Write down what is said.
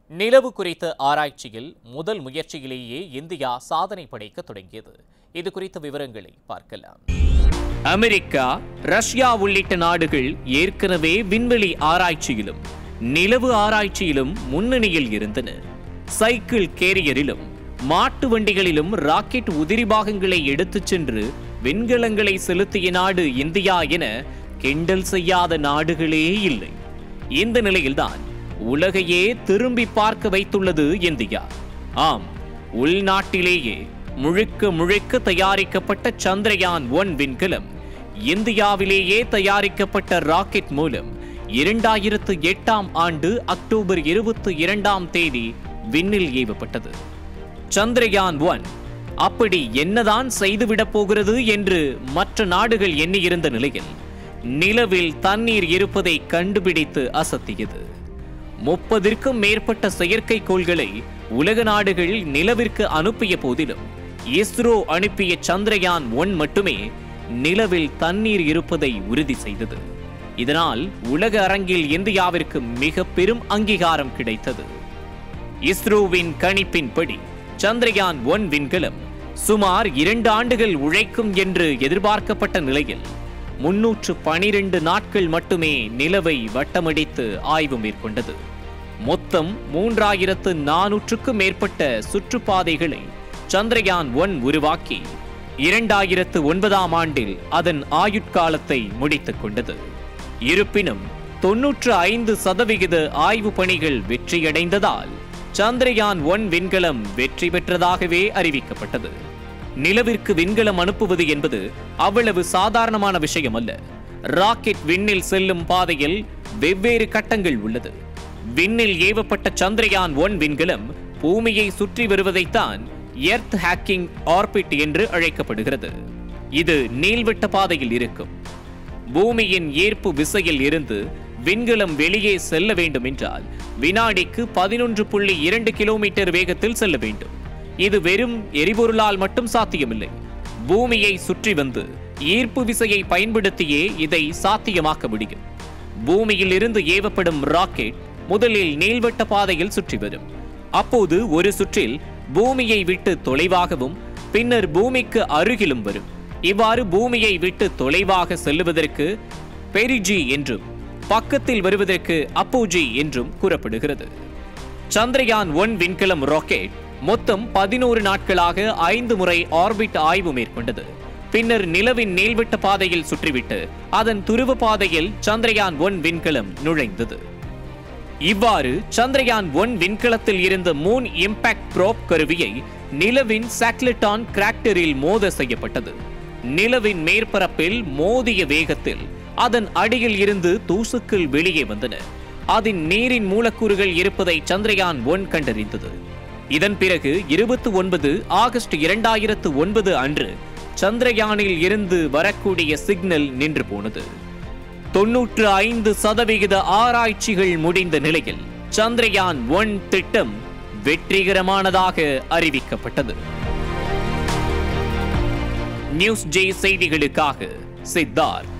நிலவு குறித்த ஆராய்ச்சியில் முதல் முயற்சியிலேயே இந்தியா சாதனை படைக்க தொடங்கியது இது குறித்த விவரங்களை பார்க்கலாம் அமெரிக்கா ரஷ்யா உள்ளிட்ட நாடுகள் ஏற்கனவே விண்வெளி ஆராய்ச்சியிலும் நிலவு ஆராய்ச்சியிலும் முன்னணியில் இருந்தன சைக்கிள் கேரியரிலும் மாட்டு வண்டிகளிலும் ராக்கெட் உதிரி பாகங்களை எடுத்துச் சென்று விண்கலங்களை செலுத்திய நாடு இந்தியா என கிண்டல் செய்யாத நாடுகளே இல்லை இந்த நிலையில்தான் உலகையே திரும்பி பார்க்க வைத்துள்ளது இந்தியா ஆம் உள்நாட்டிலேயே முழுக்க முழுக்க தயாரிக்கப்பட்ட சந்திரயான் ஒன் விண்கலம் இந்தியாவிலேயே தயாரிக்கப்பட்ட ராக்கெட் மூலம் இரண்டாயிரத்து எட்டாம் ஆண்டு அக்டோபர் இருபத்தி இரண்டாம் தேதி விண்ணில் ஏவப்பட்டது சந்திரயான் ஒன் அப்படி என்னதான் செய்துவிடப் போகிறது என்று மற்ற நாடுகள் எண்ணியிருந்த நிலையில் நிலவில் தண்ணீர் இருப்பதை கண்டுபிடித்து அசத்தியது முப்பதிற்கும் மேற்பட்ட செயற்கைக்கோள்களை உலக நாடுகள் நிலவிற்கு அனுப்பிய போதிலும் இஸ்ரோ அனுப்பிய சந்திரயான் ஒன் மட்டுமே நிலவில் தண்ணீர் இருப்பதை உறுதி செய்தது இதனால் உலக அரங்கில் இந்தியாவிற்கு மிக பெரும் அங்கீகாரம் கிடைத்தது இஸ்ரோவின் கணிப்பின்படி சந்திரயான் ஒன் விண்கலம் சுமார் இரண்டு ஆண்டுகள் உழைக்கும் என்று எதிர்பார்க்கப்பட்ட நிலையில் முன்னூற்று பனிரெண்டு நாட்கள் மட்டுமே நிலவை வட்டமடித்து ஆய்வு மேற்கொண்டது மொத்தம் மூன்றாயிரத்து நானூற்றுக்கும் மேற்பட்ட சுற்றுப்பாதைகளை சந்திரயான் ஒன் உருவாக்கி இரண்டாயிரத்து ஒன்பதாம் ஆண்டில் அதன் ஆயுட்காலத்தை முடித்துக் கொண்டது இருப்பினும் தொன்னூற்று ஐந்து சதவிகித ஆய்வு பணிகள் வெற்றியடைந்ததால் சந்திரயான் ஒன் விண்கலம் வெற்றி பெற்றதாகவே அறிவிக்கப்பட்டது நிலவிற்கு விண்கலம் அனுப்புவது என்பது அவ்வளவு சாதாரணமான விஷயம் அல்ல ராக்கெட் விண்ணில் செல்லும் பாதையில் வெவ்வேறு கட்டங்கள் உள்ளது விண்ணில் ஏவப்பட்ட சந்திரயான் ஒன் விண்கலம் பூமியை சுற்றி வருவதைத்தான் எர்த் ஹேக்கிங் ஆர்பிட் என்று அழைக்கப்படுகிறது இது நீள்வட்ட பாதையில் இருக்கும் பூமியின் ஈர்ப்பு விசையில் இருந்து விண்கலம் வெளியே செல்ல வேண்டும் என்றால் வினாடிக்கு பதினொன்று புள்ளி இரண்டு கிலோமீட்டர் வேகத்தில் செல்ல வேண்டும் இது வெறும் எரிபொருளால் மட்டும் சாத்தியமில்லை பூமியை சுற்றி வந்து ஈர்ப்பு விசையை பயன்படுத்தியே இதை சாத்தியமாக்க முடியும் பூமியில் இருந்து ஏவப்படும் ராக்கெட் முதலில் நீள்வட்ட பாதையில் சுற்றி வரும் அப்போது ஒரு சுற்றில் பூமியை விட்டு தொலைவாகவும் பின்னர் பூமிக்கு அருகிலும் வரும் இவ்வாறு பூமியை விட்டு தொலைவாக செல்லுவதற்கு பெரிஜி என்றும் பக்கத்தில் வருவதற்கு அப்போஜி என்றும் கூறப்படுகிறது சந்திரயான் ஒன் விண்கலம் ராக்கெட் மொத்தம் பதினோரு நாட்களாக ஐந்து முறை ஆர்பிட் ஆய்வு மேற்கொண்டது பின்னர் நிலவின் நீள்வட்ட பாதையில் சுற்றிவிட்டு அதன் துருவ பாதையில் சந்திரயான் ஒன் விண்கலம் நுழைந்தது இவ்வாறு சந்திரயான் ஒன் விண்கலத்தில் இருந்த மூன் இம்பாக்ட் ப்ரோப் கருவியை நிலவின் சாக்லட்டான் கிராக்டரில் மோத செய்யப்பட்டது நிலவின் மேற்பரப்பில் மோதிய வேகத்தில் அதன் அடியில் இருந்து தூசுக்கள் வெளியே வந்தன அதின் நீரின் மூலக்கூறுகள் இருப்பதை சந்திரயான் ஒன் கண்டறிந்தது இதன் பிறகு இருபத்தி ஒன்பது ஆகஸ்ட் இரண்டாயிரத்து ஒன்பது அன்று சந்திரயானில் இருந்து வரக்கூடிய சிக்னல் நின்று போனது தொன்னூற்று ஐந்து சதவிகித ஆராய்ச்சிகள் முடிந்த நிலையில் சந்திரயான் ஒன் திட்டம் வெற்றிகரமானதாக அறிவிக்கப்பட்டது நியூஸ் ஜே செய்திகளுக்காக சித்தார்த்